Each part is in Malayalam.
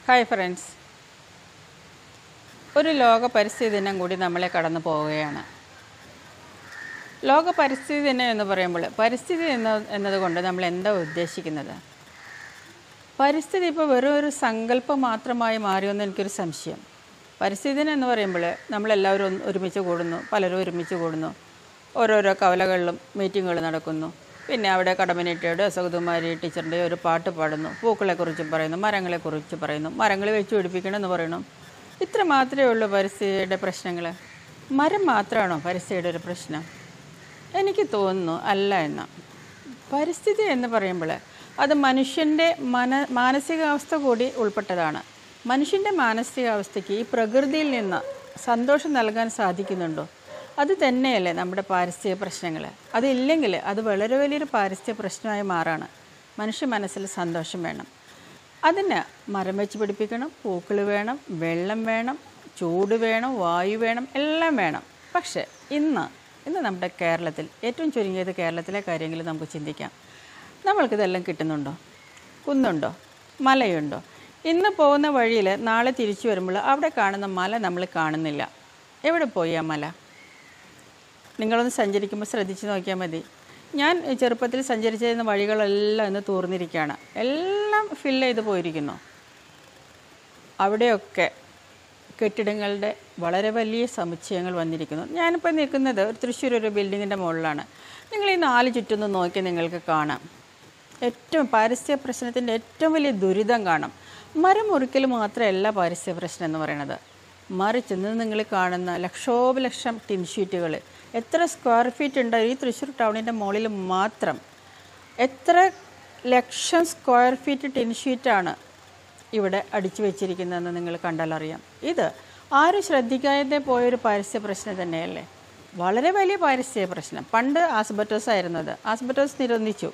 ഹായ് ഫ്രണ്ട്സ് ഒരു ലോക പരിസ്ഥിതി ദിനം കൂടി നമ്മളെ കടന്നു പോവുകയാണ് ലോക പരിസ്ഥിതി ദിനം എന്ന് പറയുമ്പോൾ പരിസ്ഥിതി എന്ന എന്നതുകൊണ്ട് നമ്മൾ എന്താ ഉദ്ദേശിക്കുന്നത് പരിസ്ഥിതി ഇപ്പോൾ വെറും ഒരു സങ്കല്പം മാത്രമായി മാറിയെന്ന് എനിക്കൊരു സംശയം പരിസ്ഥിതി ദിനം എന്ന് പറയുമ്പോൾ നമ്മളെല്ലാവരും ഒന്ന് ഒരുമിച്ച് കൂടുന്നു പലരും ഒരുമിച്ച് കൂടുന്നു ഓരോരോ കവലകളിലും മീറ്റിങ്ങുകൾ നടക്കുന്നു പിന്നെ അവിടെ കടമനിട്ടയുടെ സുഗതകുമാരി ടീച്ചറിൻ്റെ ഒരു പാട്ട് പാടുന്നു പൂക്കളെക്കുറിച്ച് പറയുന്നു മരങ്ങളെക്കുറിച്ച് പറയുന്നു മരങ്ങൾ വെച്ച് പിടിപ്പിക്കണമെന്ന് പറയണം ഇത്ര മാത്രമേ ഉള്ളൂ പരിസ്ഥിതിയുടെ പ്രശ്നങ്ങൾ മരം മാത്രമാണോ പരിസ്ഥിതിയുടെ ഒരു പ്രശ്നം എനിക്ക് തോന്നുന്നു അല്ല എന്ന് പരിസ്ഥിതി എന്ന് പറയുമ്പോൾ അത് മനുഷ്യൻ്റെ മന മാനസികാവസ്ഥ കൂടി ഉൾപ്പെട്ടതാണ് മനുഷ്യൻ്റെ മാനസികാവസ്ഥയ്ക്ക് ഈ പ്രകൃതിയിൽ നിന്ന് സന്തോഷം നൽകാൻ സാധിക്കുന്നുണ്ടോ അത് തന്നെയല്ലേ നമ്മുടെ പാരിസ്ഥിതിക പ്രശ്നങ്ങൾ അതില്ലെങ്കിൽ അത് വളരെ വലിയൊരു പാരിസ്ഥിതിക പ്രശ്നമായി മാറാണ് മനുഷ്യ മനസ്സിൽ സന്തോഷം വേണം അതിന് മരം വെച്ച് പിടിപ്പിക്കണം പൂക്കൾ വേണം വെള്ളം വേണം ചൂട് വേണം വായു വേണം എല്ലാം വേണം പക്ഷേ ഇന്ന് ഇന്ന് നമ്മുടെ കേരളത്തിൽ ഏറ്റവും ചുരുങ്ങിയത് കേരളത്തിലെ കാര്യങ്ങൾ നമുക്ക് ചിന്തിക്കാം നമ്മൾക്കിതെല്ലാം കിട്ടുന്നുണ്ടോ കുന്നുണ്ടോ മലയുണ്ടോ ഇന്ന് പോകുന്ന വഴിയിൽ നാളെ തിരിച്ചു വരുമ്പോൾ അവിടെ കാണുന്ന മല നമ്മൾ കാണുന്നില്ല എവിടെ പോയി ആ മല നിങ്ങളൊന്ന് സഞ്ചരിക്കുമ്പോൾ ശ്രദ്ധിച്ച് നോക്കിയാൽ മതി ഞാൻ ചെറുപ്പത്തിൽ സഞ്ചരിച്ചിരുന്ന വഴികളെല്ലാം ഇന്ന് തൂർന്നിരിക്കുകയാണ് എല്ലാം ഫില്ല് ചെയ്ത് പോയിരിക്കുന്നു അവിടെയൊക്കെ കെട്ടിടങ്ങളുടെ വളരെ വലിയ സമുച്ചയങ്ങൾ വന്നിരിക്കുന്നു ഞാനിപ്പോൾ നിൽക്കുന്നത് ഒരു തൃശ്ശൂർ ഒരു ബിൽഡിങ്ങിൻ്റെ മുകളിലാണ് നിങ്ങൾ ഈ നാല് ചുറ്റൊന്ന് നോക്കി നിങ്ങൾക്ക് കാണാം ഏറ്റവും പാരിസ്ഥിതിക പ്രശ്നത്തിൻ്റെ ഏറ്റവും വലിയ ദുരിതം കാണാം മരം മുറിക്കൽ മാത്രമല്ല പാരിസ്ഥിതിക പ്രശ്നം എന്ന് പറയുന്നത് മറിച്ച് ഇന്ന് നിങ്ങൾ കാണുന്ന ലക്ഷോപലക്ഷം ടിൻ ഷീറ്റുകൾ എത്ര സ്ക്വയർ ഫീറ്റ് ഉണ്ട് ഈ തൃശ്ശൂർ ടൗണിൻ്റെ മുകളിൽ മാത്രം എത്ര ലക്ഷം സ്ക്വയർ ഫീറ്റ് ടിൻ ഷീറ്റാണ് ഇവിടെ അടിച്ചു വെച്ചിരിക്കുന്നതെന്ന് നിങ്ങൾ കണ്ടാൽ അറിയാം ഇത് ആരും ശ്രദ്ധിക്കാതെ പോയൊരു പാരിസ്ഥിതിക പ്രശ്നം തന്നെയല്ലേ വളരെ വലിയ പാരിസ്ഥിതിക പ്രശ്നം പണ്ട് ആസ്ബറ്റോസ് ആയിരുന്നത് ആസ്ബറ്റോസ് നിരോധിച്ചു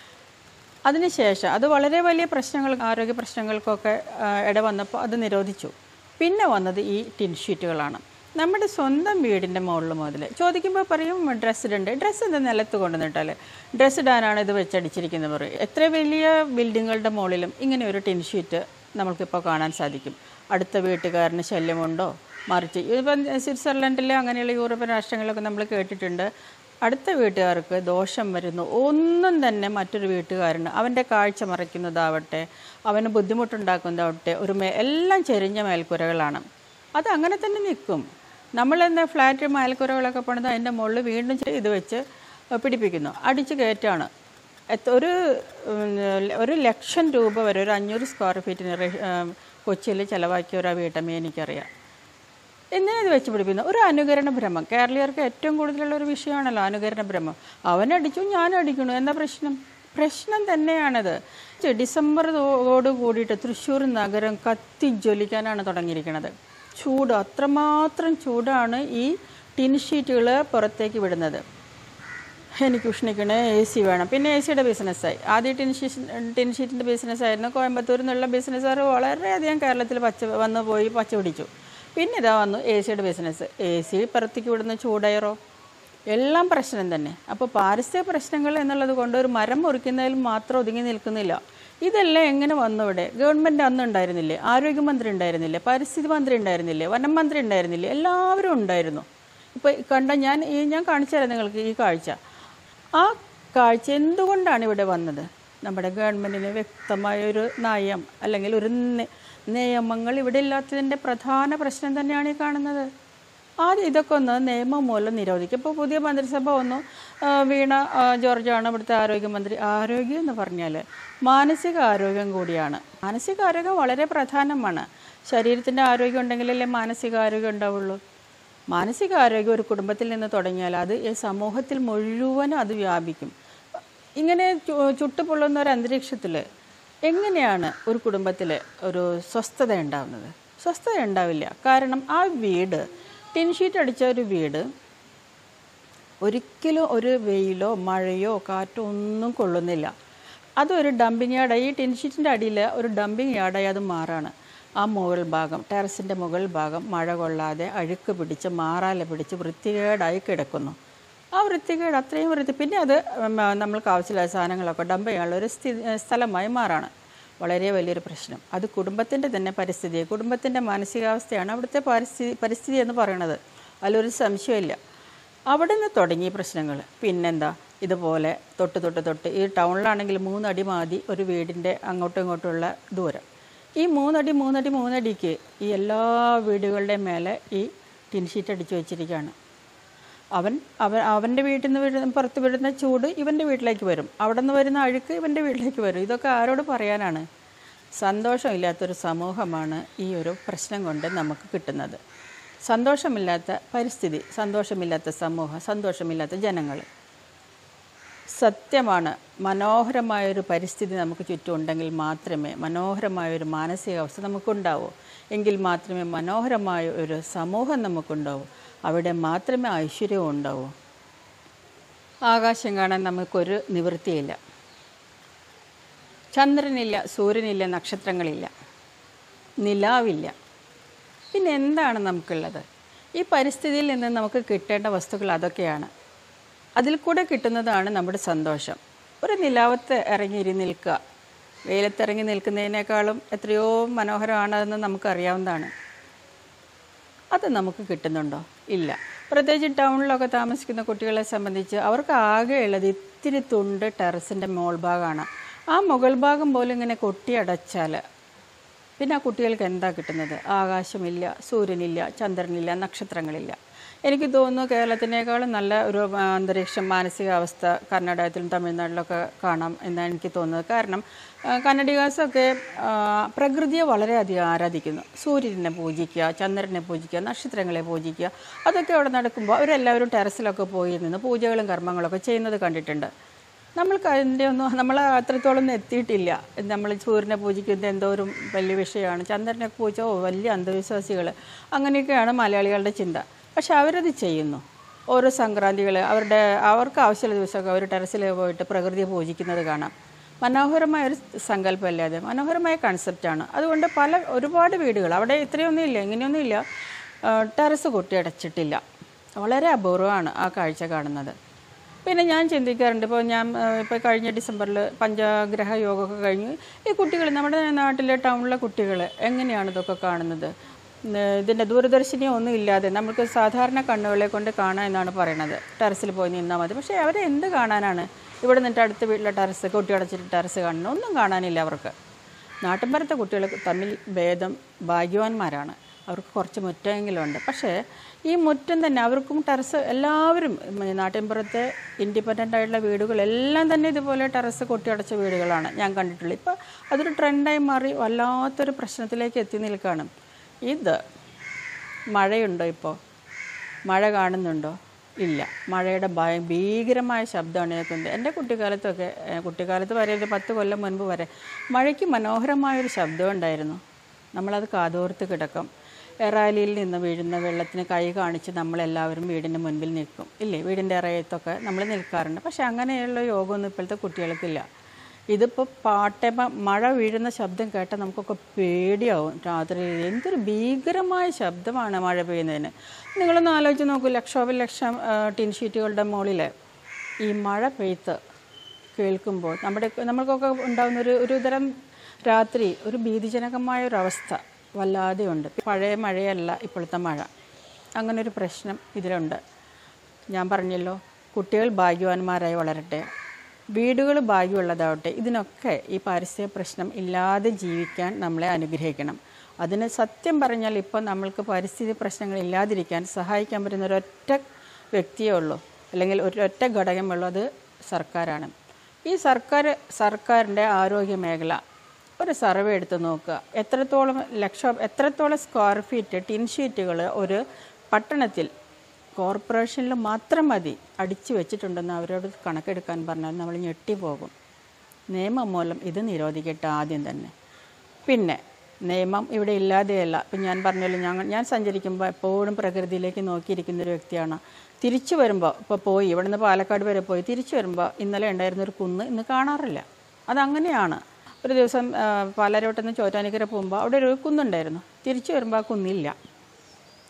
അതിനുശേഷം അത് വളരെ വലിയ പ്രശ്നങ്ങൾ ആരോഗ്യ പ്രശ്നങ്ങൾക്കൊക്കെ ആ, ഇട വന്നപ്പോൾ അത് നിരോധിച്ചു പിന്നെ വന്നത് ഈ ടിൻ ഷീറ്റുകളാണ് നമ്മുടെ സ്വന്തം വീടിൻ്റെ മുകളിൽ മുതൽ ചോദിക്കുമ്പോൾ പറയും ഡ്രസ്സ് ഇടണ്ട് ഡ്രസ്സ് എന്താ നിലത്ത് കൊണ്ടുവന്നിട്ടാൽ ഡ്രസ്സ് ഇടാനാണ് ഇത് വെച്ചടിച്ചിരിക്കുന്നത് പറയും എത്ര വലിയ ബിൽഡിങ്ങുകളുടെ മുകളിലും ഇങ്ങനെ ഒരു ടിൻ ഷീറ്റ് നമുക്കിപ്പോൾ കാണാൻ സാധിക്കും അടുത്ത വീട്ടുകാരന് ശല്യമുണ്ടോ മറിച്ച് ഇപ്പം സ്വിറ്റ്സർലൻഡിലെ അങ്ങനെയുള്ള യൂറോപ്യൻ രാഷ്ട്രങ്ങളിലൊക്കെ നമ്മൾ കേട്ടിട്ടുണ്ട് അടുത്ത വീട്ടുകാർക്ക് ദോഷം വരുന്നു ഒന്നും തന്നെ മറ്റൊരു വീട്ടുകാരന് അവൻ്റെ കാഴ്ച മറയ്ക്കുന്നതാവട്ടെ അവന് ബുദ്ധിമുട്ടുണ്ടാക്കുന്നതാവട്ടെ ഒരു മേ എല്ലാം ചെരിഞ്ഞ മേൽക്കുരകളാണ് അത് അങ്ങനെ തന്നെ നിൽക്കും നമ്മളെന്താ ഫ്ലാറ്റ് മേൽക്കുരകളൊക്കെ പണിത് അതിൻ്റെ മുകളിൽ വീണ്ടും ചെ- ഇത് വെച്ച് പിടിപ്പിക്കുന്നു അടിച്ച് കയറ്റാണ് എത്ര- ഒരു ഉം, ഒരു ലക്ഷം രൂപ വരെ ഒരു അഞ്ഞൂറ് സ്ക്വയർ ഫീറ്റിന് റേ- ഉം, കൊച്ചിയിൽ ചിലവാക്കിയ ഒരു വീട്ടമ്മയെ എനിക്കറിയാം എന്തിനാ ഇത് വെച്ച് പിടിപ്പിക്കുന്നു ഒരു അനുകരണ ഭ്രമം കേരളീയർക്ക് ഏറ്റവും കൂടുതലുള്ള ഒരു വിഷയമാണല്ലോ അനുകരണ ഭ്രമം അവനടിച്ചു ഞാനും അടിക്കണു എന്താ പ്രശ്നം പ്രശ്നം തന്നെയാണത് ചെ- ഡിസംബർ ഓട് കൂടിയിട്ട് തൃശ്ശൂർ നഗരം കത്തിജ്വലിക്കാനാണ് തുടങ്ങിയിരിക്കുന്നത് ചൂട് അത്രമാത്രം ചൂടാണ് ഈ ടിൻ ഷീറ്റുകൾ പുറത്തേക്ക് വിടുന്നത് എനിക്ക് ഉഷ്ണിക്കണേ എ സി വേണം പിന്നെ എ സിയുടെ ബിസിനസ്സായി ആദ്യം ടിൻ ഷീറ്റ് ടിൻ ഷീറ്റിൻ്റെ ബിസിനസ്സായിരുന്നു കോയമ്പത്തൂരിൽ നിന്നുള്ള ബിസിനസ്സുകാർ വളരെയധികം കേരളത്തിൽ പച്ച വന്ന് പോയി പച്ച പിടിച്ചു പിന്നെ ഇതാ വന്നു എ സിയുടെ ബിസിനസ് എ സി പുറത്തേക്ക് വിടുന്ന ചൂടയറോ എല്ലാം പ്രശ്നം തന്നെ അപ്പോൾ പാരിസ്ഥിതിക പ്രശ്നങ്ങൾ എന്നുള്ളത് കൊണ്ട് ഒരു മരം മുറിക്കുന്നതിൽ മാത്രം ഒതുങ്ങി നിൽക്കുന്നില്ല ഇതെല്ലാം എങ്ങനെ വന്നു ഇവിടെ ഗവൺമെൻറ് അന്ന് ഉണ്ടായിരുന്നില്ലേ ആരോഗ്യമന്ത്രി ഉണ്ടായിരുന്നില്ലേ പരിസ്ഥിതി മന്ത്രി ഉണ്ടായിരുന്നില്ലേ വനം മന്ത്രി ഉണ്ടായിരുന്നില്ലേ എല്ലാവരും ഉണ്ടായിരുന്നു ഇപ്പോൾ കണ്ട ഞാൻ ഈ ഞാൻ കാണിച്ചു തരാം നിങ്ങൾക്ക് ഈ കാഴ്ച ആ കാഴ്ച എന്തുകൊണ്ടാണ് ഇവിടെ വന്നത് നമ്മുടെ ഗവൺമെൻറ്റിന് വ്യക്തമായ ഒരു നയം അല്ലെങ്കിൽ ഒരു നി- നിയമങ്ങൾ ഇവിടെ ഇല്ലാത്തതിൻ്റെ പ്രധാന പ്രശ്നം തന്നെയാണ് ഈ കാണുന്നത് ആദ്യം ഇതൊക്കെ ഒന്ന് നിയമം മൂലം നിരോധിക്കും ഇപ്പോൾ പുതിയ മന്ത്രിസഭ വന്നു ആ, വീണ ആ, ജോർജാണ് ഇവിടുത്തെ ആരോഗ്യമന്ത്രി ആരോഗ്യം എന്ന് പറഞ്ഞാൽ മാനസിക ആരോഗ്യം കൂടിയാണ് മാനസിക ആരോഗ്യം വളരെ പ്രധാനമാണ് ശരീരത്തിൻ്റെ ആരോഗ്യം ഉണ്ടെങ്കിലല്ലേ മാനസിക ആരോഗ്യം ഉണ്ടാവുള്ളൂ മാനസികാരോഗ്യം ഒരു കുടുംബത്തിൽ നിന്ന് തുടങ്ങിയാൽ അത് ഈ സമൂഹത്തിൽ മുഴുവനും അത് വ്യാപിക്കും ഇങ്ങനെ ചു- ചുട്ടുപൊള്ളുന്ന ഒരു അന്തരീക്ഷത്തിൽ എങ്ങനെയാണ് ഒരു കുടുംബത്തിൽ ഒരു സ്വസ്ഥത ഉണ്ടാവുന്നത് സ്വസ്ഥത ഉണ്ടാവില്ല കാരണം ആ വീട് ടിൻ ഷീറ്റ് അടിച്ച ഒരു വീട് ഒരിക്കലും ഒരു വെയിലോ മഴയോ കാറ്റോ ഒന്നും കൊള്ളുന്നില്ല അതൊരു ഡംപിങ് യാർഡായി ഈ ടിൻ ഷീറ്റിൻ്റെ അടിയിൽ ഒരു ഡംപിങ് യാർഡായി അത് മാറാണ് ആ മുകൾ ഭാഗം ടെറസിൻ്റെ മുകൾ ഭാഗം മഴ കൊള്ളാതെ അഴുക്ക് പിടിച്ച് മാറാല പിടിച്ച് വൃത്തികേടായി കിടക്കുന്നു ആ വൃത്തികേട് അത്രയും വൃത്തി പിന്നെ അത് ഉം, നമ്മൾക്ക് ആവശ്യമുള്ള സാധനങ്ങളൊക്കെ ഡംപ് ചെയ്യാനുള്ള ഒരു സ്ഥി സ്ഥലമായി മാറാണ് വളരെ വലിയൊരു പ്രശ്നം അത് കുടുംബത്തിൻ്റെ തന്നെ പരിസ്ഥിതി കുടുംബത്തിൻ്റെ മാനസികാവസ്ഥയാണ് അവിടുത്തെ പരിസ്ഥിതി പരിസ്ഥിതി എന്ന് പറയുന്നത് അതിലൊരു സംശയമില്ല അവിടെ നിന്ന് തുടങ്ങി പ്രശ്നങ്ങൾ പിന്നെന്താ ഇതുപോലെ തൊട്ട് തൊട്ട് തൊട്ട് ഈ ടൗണിലാണെങ്കിൽ മൂന്നടി മാതി ഒരു വീടിൻ്റെ അങ്ങോട്ടും ഇങ്ങോട്ടുമുള്ള ദൂരം ഈ മൂന്നടി മൂന്നടി മൂന്നടിക്ക് ഈ എല്ലാ വീടുകളുടെയും മേലെ ഈ ടിൻ ഷീറ്റ് അടിച്ചു വെച്ചിരിക്കുകയാണ് അവൻ അവൻ അവൻ്റെ വീട്ടിൽ നിന്ന് വീഴുന്ന പുറത്ത് വീഴുന്ന ചൂട് ഇവൻ്റെ വീട്ടിലേക്ക് വരും അവിടെ നിന്ന് വരുന്ന അഴുക്ക് ഇവൻ്റെ വീട്ടിലേക്ക് വരും ഇതൊക്കെ ആരോട് പറയാനാണ് സന്തോഷമില്ലാത്തൊരു സമൂഹമാണ് ഈ ഒരു പ്രശ്നം കൊണ്ട് നമുക്ക് കിട്ടുന്നത് സന്തോഷമില്ലാത്ത പരിസ്ഥിതി സന്തോഷമില്ലാത്ത സമൂഹം സന്തോഷമില്ലാത്ത ജനങ്ങൾ സത്യമാണ് മനോഹരമായൊരു പരിസ്ഥിതി നമുക്ക് ചുറ്റുമുണ്ടെങ്കിൽ മാത്രമേ മനോഹരമായൊരു മാനസികാവസ്ഥ നമുക്കുണ്ടാവൂ എങ്കിൽ മാത്രമേ മനോഹരമായ ഒരു സമൂഹം നമുക്കുണ്ടാവൂ അവിടെ മാത്രമേ ഐശ്വര്യവും ഉണ്ടാവൂ ആകാശം കാണാൻ നമുക്കൊരു നിവൃത്തിയില്ല ചന്ദ്രനില്ല സൂര്യനില്ല നക്ഷത്രങ്ങളില്ല നിലാവില്ല പിന്നെ എന്താണ് നമുക്കുള്ളത് ഈ പരിസ്ഥിതിയിൽ നിന്ന് നമുക്ക് കിട്ടേണ്ട വസ്തുക്കൾ അതൊക്കെയാണ് അതിൽ കൂടെ കിട്ടുന്നതാണ് നമ്മുടെ സന്തോഷം ഒരു നിലാവത്ത് ഇറങ്ങി നിൽക്കുക വെയിലത്തിറങ്ങി നിൽക്കുന്നതിനേക്കാളും എത്രയോ മനോഹരമാണതെന്ന് നമുക്കറിയാവുന്നതാണ് അത് നമുക്ക് കിട്ടുന്നുണ്ടോ ഇല്ല പ്രത്യേകിച്ച് ടൗണിലൊക്കെ താമസിക്കുന്ന കുട്ടികളെ സംബന്ധിച്ച് അവർക്ക് ആകെ ഉള്ളത് ഇത്തിരി തുണ്ട് ടെറസിൻ്റെ മോൾ ഭാഗമാണ് ആ മുകൾ ഭാഗം പോലും ഇങ്ങനെ കൊട്ടിയടച്ചാൽ പിന്നെ ആ കുട്ടികൾക്ക് എന്താ കിട്ടുന്നത് ആകാശമില്ല സൂര്യനില്ല ചന്ദ്രനില്ല നക്ഷത്രങ്ങളില്ല എനിക്ക് തോന്നുന്നു കേരളത്തിനേക്കാളും നല്ല ഒരു ആ, അന്തരീക്ഷം മാനസികാവസ്ഥ കർണാടകത്തിലും തമിഴ്നാട്ടിലൊക്കെ കാണാം എന്നാണ് എനിക്ക് തോന്നുന്നത് കാരണം ആ, കന്നഡികാസൊക്കെ ആ, പ്രകൃതിയെ വളരെയധികം ആരാധിക്കുന്നു സൂര്യനെ പൂജിക്കുക ചന്ദ്രനെ പൂജിക്കുക നക്ഷത്രങ്ങളെ പൂജിക്കുക അതൊക്കെ അവിടെ നടക്കുമ്പോൾ അവരെല്ലാവരും ടെറസിലൊക്കെ പോയി നിന്ന് പൂജകളും കർമ്മങ്ങളൊക്കെ ചെയ്യുന്നത് കണ്ടിട്ടുണ്ട് നമ്മൾക്ക് അതിൻ്റെ ഒന്നും നമ്മൾ അത്രത്തോളം ഒന്നും എത്തിയിട്ടില്ല നമ്മൾ സൂര്യനെ പൂജിക്കുന്നത് എന്തോ ഒരു വലിയ വിഷയമാണ് ചന്ദ്രനെ പൂജ ഓ വലിയ അന്ധവിശ്വാസികൾ അങ്ങനെയൊക്കെയാണ് മലയാളികളുടെ ചിന്ത പക്ഷെ അവരത് ചെയ്യുന്നു ഓരോ സംക്രാന്തികൾ അവരുടെ അവർക്ക് ആവശ്യമുള്ള ദിവസമൊക്കെ അവർ ടെറസിൽ പോയിട്ട് പ്രകൃതിയെ പൂജിക്കുന്നത് കാണാം മനോഹരമായ ഒരു സങ്കല്പമല്ലേ അത് മനോഹരമായ കൺസെപ്റ്റാണ് അതുകൊണ്ട് പല ഒരുപാട് വീടുകൾ അവിടെ ഇത്രയൊന്നും ഇല്ല ഇങ്ങനെയൊന്നും ഇല്ല ടെറസ് കൊട്ടിയടച്ചിട്ടില്ല വളരെ അപൂർവമാണ് ആ കാഴ്ച കാണുന്നത് പിന്നെ ഞാൻ ചിന്തിക്കാറുണ്ട് ഇപ്പോൾ ഞാൻ ഇപ്പോൾ കഴിഞ്ഞ ഡിസംബറിൽ പഞ്ചഗ്രഹ യോഗമൊക്കെ കഴിഞ്ഞ് ഈ കുട്ടികൾ നമ്മുടെ നാട്ടിലെ ടൗണിലെ കുട്ടികൾ എങ്ങനെയാണ് ഇതൊക്കെ കാണുന്നത് ഉം, ഇതിൻ്റെ ദൂരദർശിനി ഒന്നും ഇല്ലാതെ നമുക്ക് സാധാരണ കണ്ണുകളെ കൊണ്ട് കാണാം എന്നാണ് പറയണത് ടെറസിൽ പോയി നിന്നാൽ മതി പക്ഷേ അവരെ എന്ത് കാണാനാണ് ഇവിടെ നിന്നിട്ട് അടുത്ത വീട്ടിലെ ടെറസ് കൊട്ടിയടച്ചിട്ട് ടെറസ് കാണണം ഒന്നും കാണാനില്ല അവർക്ക് നാട്ടിൻപുറത്തെ കുട്ടികൾ തമ്മിൽ ഭേദം ഭാഗ്യവാന്മാരാണ് അവർക്ക് കുറച്ച് മുറ്റമെങ്കിലും ഉണ്ട് പക്ഷേ ഈ മുറ്റം തന്നെ അവർക്കും ടെറസ് എല്ലാവരും ഉം, നാട്ടിൻപുറത്തെ ഇൻഡിപെൻഡൻ്റ് ആയിട്ടുള്ള വീടുകളെല്ലാം തന്നെ ഇതുപോലെ ടെറസ് കൊട്ടിയടച്ച വീടുകളാണ് ഞാൻ കണ്ടിട്ടുള്ളത് ഇപ്പോൾ അതൊരു ട്രെൻഡായി മാറി വല്ലാത്തൊരു പ്രശ്നത്തിലേക്ക് എത്തി നിൽക്കുകയാണ് ഇത് മഴയുണ്ടോ ഇപ്പോൾ മഴ കാണുന്നുണ്ടോ ഇല്ല മഴയുടെ ഭയ ഭീകരമായ ശബ്ദമാണ് കേൾക്കുന്നത് എൻ്റെ കുട്ടിക്കാലത്തൊക്കെ ഏഹ്, കുട്ടിക്കാലത്ത് വരെ ഒരു പത്ത് കൊല്ലം മുൻപ് വരെ മഴയ്ക്ക് മനോഹരമായൊരു ശബ്ദം ഉണ്ടായിരുന്നു നമ്മളത് കാതോർത്ത് കിടക്കും എറാലിയിൽ നിന്ന് വീഴുന്ന വെള്ളത്തിന് കൈ കാണിച്ച് നമ്മളെല്ലാവരും വീടിൻ്റെ മുൻപിൽ നിൽക്കും ഇല്ലേ വീടിൻ്റെ ഇറയത്തൊക്കെ നമ്മൾ നിൽക്കാറുണ്ട് പക്ഷെ അങ്ങനെയുള്ള യോഗമൊന്നും ഇപ്പോഴത്തെ കുട്ടികൾക്കില്ല ഇതിപ്പോൾ പാട്ടെ മ- മഴ വീഴുന്ന ശബ്ദം കേട്ടാൽ നമുക്കൊക്കെ പേടിയാവും രാത്രി എന്തൊരു ഭീകരമായ ശബ്ദമാണ് മഴ പെയ്യുന്നതിന് നിങ്ങളൊന്ന് ആലോചിച്ച് നോക്കൂ ലക്ഷോപലക്ഷം ആ, ടിൻ ഷീറ്റുകളുടെ മുകളിൽ ഈ മഴ പെയ്ത്ത് കേൾക്കുമ്പോൾ നമ്മുടെ നമ്മൾക്കൊക്കെ ഉണ്ടാകുന്ന ഒരു ഒരു തരം രാത്രി ഒരു ഭീതിജനകമായ ഒരു അവസ്ഥ വല്ലാതെ ഉണ്ട് പഴയ മഴയല്ല ഇപ്പോഴത്തെ മഴ അങ്ങനെ ഒരു പ്രശ്നം ഇതിലുണ്ട് ഞാൻ പറഞ്ഞല്ലോ കുട്ടികൾ ഭാഗ്യവാന്മാരായി വളരട്ടെ വീടുകൾ ഭാഗ്യമുള്ളതാവട്ടെ ഇതിനൊക്കെ ഈ പാരിസ്ഥിതിക പ്രശ്നം ഇല്ലാതെ ജീവിക്കാൻ നമ്മളെ അനുഗ്രഹിക്കണം അതിന് സത്യം പറഞ്ഞാൽ ഇപ്പോൾ നമ്മൾക്ക് പരിസ്ഥിതി പ്രശ്നങ്ങൾ ഇല്ലാതിരിക്കാൻ സഹായിക്കാൻ പറ്റുന്ന ഒരൊറ്റ വ്യക്തിയേ ഉള്ളൂ അല്ലെങ്കിൽ ഒരൊറ്റ ഘടകമുള്ളൂ അത് സർക്കാരാണ് ഈ സർക്കാർ സർക്കാരിൻ്റെ ആരോഗ്യ മേഖല ഒരു സർവേ എടുത്ത് നോക്കുക എത്രത്തോളം ലക്ഷം എത്രത്തോളം സ്ക്വയർ ഫീറ്റ് ടിൻ ഷീറ്റുകൾ ഒരു പട്ടണത്തിൽ കോർപ്പറേഷനിൽ മാത്രം മതി അടിച്ചു വെച്ചിട്ടുണ്ടെന്ന് അവരോട് കണക്കെടുക്കാൻ പറഞ്ഞാൽ നമ്മൾ ഞെട്ടിപ്പോകും നിയമം മൂലം ഇത് നിരോധിക്കട്ടെ ആദ്യം തന്നെ പിന്നെ നിയമം ഇവിടെ ഇല്ലാതെയല്ല ഇപ്പം ഞാൻ പറഞ്ഞല്ലോ ഞങ്ങൾ ഞാൻ സഞ്ചരിക്കുമ്പോൾ എപ്പോഴും പ്രകൃതിയിലേക്ക് നോക്കിയിരിക്കുന്ന ഒരു വ്യക്തിയാണ് തിരിച്ചു വരുമ്പോൾ ഇപ്പോൾ പോയി ഇവിടെ നിന്ന് പാലക്കാട് വരെ പോയി തിരിച്ചു വരുമ്പോൾ ഇന്നലെ ഉണ്ടായിരുന്ന ഒരു കുന്ന് ഇന്ന് കാണാറില്ല അതങ്ങനെയാണ് ഒരു ദിവസം ആ, പാലാരോട്ടിൽ നിന്ന് ചോറ്റാനിക്കര പോകുമ്പോൾ അവിടെ ഒരു കുന്നുണ്ടായിരുന്നു തിരിച്ചു വരുമ്പോൾ ആ കുന്നില്ല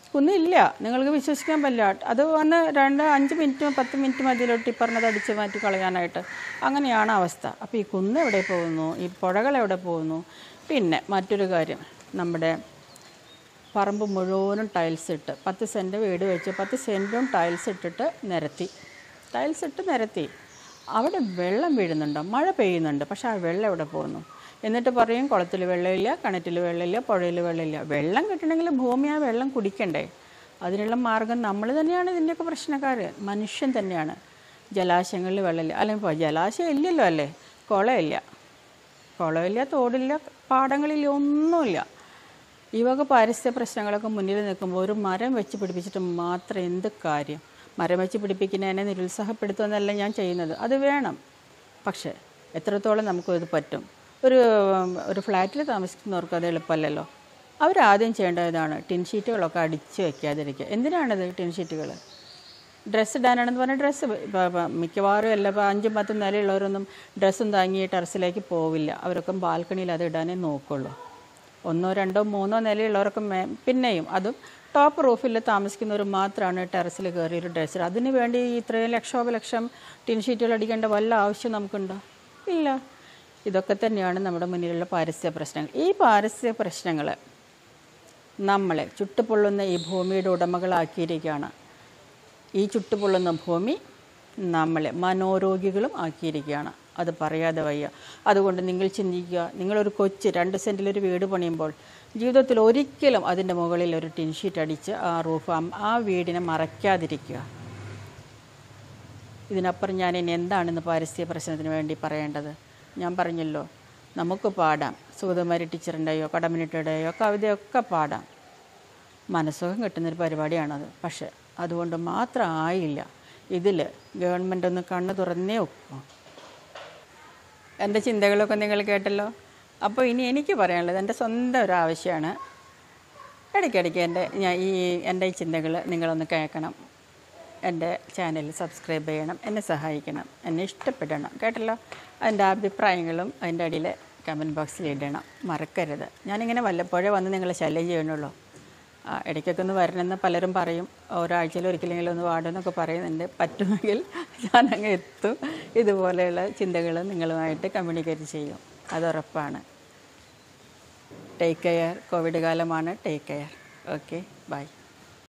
കുന്നില്ല നിങ്ങൾക്ക് വിശ്വസിക്കാൻ പറ്റില്ല അത് വന്ന് രണ്ട് അഞ്ച് മിനിറ്റ് പത്ത് മിനിറ്റ് മതിയിലോട്ട് ഈ പറഞ്ഞത് അടിച്ച് മാറ്റി കളയാനായിട്ട് അങ്ങനെയാണ് അവസ്ഥ അപ്പോൾ ഈ കുന്ന് എവിടെ പോകുന്നു ഈ പുഴകൾ എവിടെ പോകുന്നു പിന്നെ മറ്റൊരു കാര്യം നമ്മുടെ പറമ്പ് മുഴുവനും ടൈൽസ് ഇട്ട് പത്ത് സെൻറ്റ് വീട് വെച്ച് പത്ത് സെൻറ്റും ടൈൽസ് ഇട്ടിട്ട് നിരത്തി ടൈൽസ് ഇട്ട് നിരത്തി അവിടെ വെള്ളം വീഴുന്നുണ്ടോ മഴ പെയ്യുന്നുണ്ട് പക്ഷേ ആ വെള്ളം എവിടെ പോകുന്നു എന്നിട്ട് പറയും കുളത്തിൽ വെള്ളമില്ല കിണറ്റിൽ വെള്ളമില്ല പുഴയിൽ വെള്ളമില്ല വെള്ളം കിട്ടണമെങ്കിൽ ഭൂമി ആ വെള്ളം കുടിക്കണ്ടേ അതിനുള്ള മാർഗം നമ്മൾ തന്നെയാണ് ഇതിൻ്റെയൊക്കെ പ്രശ്നക്കാർ മനുഷ്യൻ തന്നെയാണ് ജലാശയങ്ങളിൽ വെള്ളമില്ല അല്ലെങ്കിൽ ഇപ്പോൾ ജലാശയം ഇല്ലല്ലോ അല്ലേ കുളമില്ല കുളമില്ല തോടില്ല പാടങ്ങളില്ല ഒന്നുമില്ല ഈ വക പാരിസ്ഥിതിക പ്രശ്നങ്ങളൊക്കെ മുന്നിൽ നിൽക്കുമ്പോൾ ഒരു മരം വെച്ച് പിടിപ്പിച്ചിട്ട് മാത്രം എന്ത് കാര്യം മരം വെച്ച് പിടിപ്പിക്കുന്നതിനെ നിരുത്സാഹപ്പെടുത്തുമെന്നല്ല ഞാൻ ചെയ്യുന്നത് അത് വേണം പക്ഷേ എത്രത്തോളം നമുക്കത് പറ്റും ഒരു ഒരു ഫ്ലാറ്റിൽ താമസിക്കുന്നവർക്ക് അത് എളുപ്പമല്ലല്ലോ അവരാദ്യം ചെയ്യേണ്ടത് ഇതാണ് ടിൻ ഷീറ്റുകളൊക്കെ അടിച്ച് വെക്കാതിരിക്കുക എന്തിനാണത് ടിൻ ഷീറ്റുകൾ ഡ്രസ്സ് ഇടാനാണെന്ന് പറഞ്ഞാൽ ഡ്രസ്സ് മിക്കവാറും എല്ലാ ഇപ്പം അഞ്ചും പത്തും നിലയുള്ളവരൊന്നും ഡ്രസ്സും താങ്ങി ടെറസിലേക്ക് പോവില്ല അവരൊക്കെ ബാൽക്കണിയിൽ അത് ഇടാനേ നോക്കുള്ളൂ ഒന്നോ രണ്ടോ മൂന്നോ നിലയുള്ളവരൊക്കെ മേ പിന്നെയും അതും ടോപ്പ് റൂഫിൽ താമസിക്കുന്നവർ മാത്രമാണ് ടെറസിൽ കയറി ഒരു ഡ്രസ്സ് അതിന് വേണ്ടി ഇത്രയും ലക്ഷോപലക്ഷം ടിൻ ഷീറ്റുകൾ അടിക്കേണ്ട വല്ല ആവശ്യം നമുക്കുണ്ടോ ഇല്ല ഇതൊക്കെ തന്നെയാണ് നമ്മുടെ മുന്നിലുള്ള പാരിസ്ഥിതിക പ്രശ്നങ്ങൾ ഈ പാരിസ്ഥിതിക പ്രശ്നങ്ങൾ നമ്മളെ ചുട്ടുപൊള്ളുന്ന ഈ ഭൂമിയുടെ ഉടമകളാക്കിയിരിക്കുകയാണ് ഈ ചുട്ടുപൊള്ളുന്ന ഭൂമി നമ്മളെ മനോരോഗികളും ആക്കിയിരിക്കുകയാണ് അത് പറയാതെ വയ്യ അതുകൊണ്ട് നിങ്ങൾ ചിന്തിക്കുക നിങ്ങളൊരു കൊച്ച് രണ്ട് സെൻറ്റിലൊരു വീട് പണിയുമ്പോൾ ജീവിതത്തിൽ ഒരിക്കലും അതിൻ്റെ മുകളിൽ ഒരു ടിൻ ഷീറ്റ് അടിച്ച് ആ റൂഫ് ആ- ആ വീടിനെ മറയ്ക്കാതിരിക്കുക ഇതിനപ്പുറം ഞാൻ ഇനി എന്താണെന്ന് പാരിസ്ഥിതിക പ്രശ്നത്തിന് വേണ്ടി പറയേണ്ടത് ഞാൻ പറഞ്ഞല്ലോ നമുക്ക് പാടാം സുഗതകുമാരി ടീച്ചറിൻ്റെയോ കടമിനിട്ടയുടെയോ കവിതയൊക്കെ പാടാം മനസ്സുഖം കിട്ടുന്നൊരു പരിപാടിയാണത് പക്ഷേ അതുകൊണ്ട് മാത്രം ആയില്ല ഇതിൽ ഗവൺമെൻറ് ഒന്ന് കണ്ണ് തുറന്നേ ഒക്കും എൻ്റെ ചിന്തകളൊക്കെ നിങ്ങൾ കേട്ടല്ലോ അപ്പോൾ ഇനി എനിക്ക് പറയാനുള്ളത് എൻ്റെ സ്വന്തം ഒരു ആവശ്യമാണ് ഇടയ്ക്കിടയ്ക്ക് എൻ്റെ ഞാൻ ഈ എൻ്റെ ഈ ചിന്തകൾ നിങ്ങളൊന്ന് കേൾക്കണം എൻ്റെ ചാനൽ സബ്സ്ക്രൈബ് ചെയ്യണം എന്നെ സഹായിക്കണം എന്നെ ഇഷ്ടപ്പെടണം കേട്ടല്ലോ അതിൻ്റെ അഭിപ്രായങ്ങളും അതിൻ്റെ അടിയിൽ കമൻറ്റ് ബോക്സിൽ ഇടണം മറക്കരുത് ഞാനിങ്ങനെ വല്ലപ്പോഴേ വന്ന് നിങ്ങളെ ശല്യം ചെയ്യണുള്ളൂ ആ, ഇടയ്ക്കൊക്കെ ഒന്ന് വരണമെന്ന് പലരും പറയും ഒരാഴ്ചയിൽ ഒരിക്കലെങ്കിലും ഒന്ന് വാടുമെന്നൊക്കെ പറയുന്നുണ്ട് പറ്റുമെങ്കിൽ ഞാനങ്ങ് എത്തും ഇതുപോലെയുള്ള ചിന്തകൾ നിങ്ങളുമായിട്ട് കമ്മ്യൂണിക്കേറ്റ് ചെയ്യും അത് ഉറപ്പാണ് ടേക്ക് കെയർ കോവിഡ് കാലമാണ് ടേക്ക് കെയർ ഓക്കെ ബൈ